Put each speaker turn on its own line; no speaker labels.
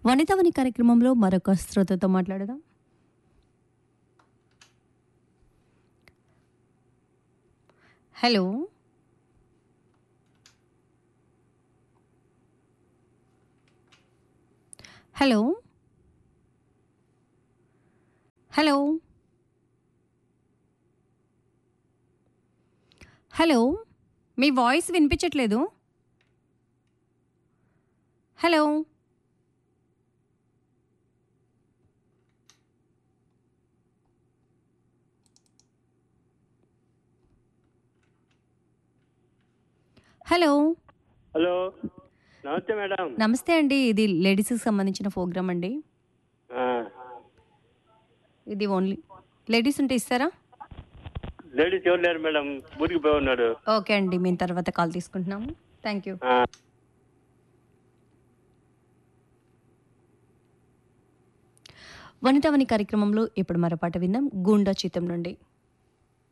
వనితవని కార్యక్రమంలో మరొక శ్రోతతో మాట్లాడదాం హలో హలో హలో హలో మీ వాయిస్ వినిపించట్లేదు హలో హలో
హలో నమస్తే మేడం
నమస్తే అండి ఇది లేడీస్కి సంబంధించిన ప్రోగ్రామ్ అండి
ఆ,
ఇది ఓన్లీ లేడీస్ ఉంటే ఇస్తారా
లేడీస్ ఎవరు లేరు మేడం ఊరికి పోయి ఉన్నాడు
ఓకే అండి మేము తర్వాత కాల్ తీసుకుంటున్నాము థ్యాంక్ యూ
ఆ,
వనితవని కార్యక్రమంలో ఇప్పుడు మరో పాట విందాం గూండా చిత్రం నుండి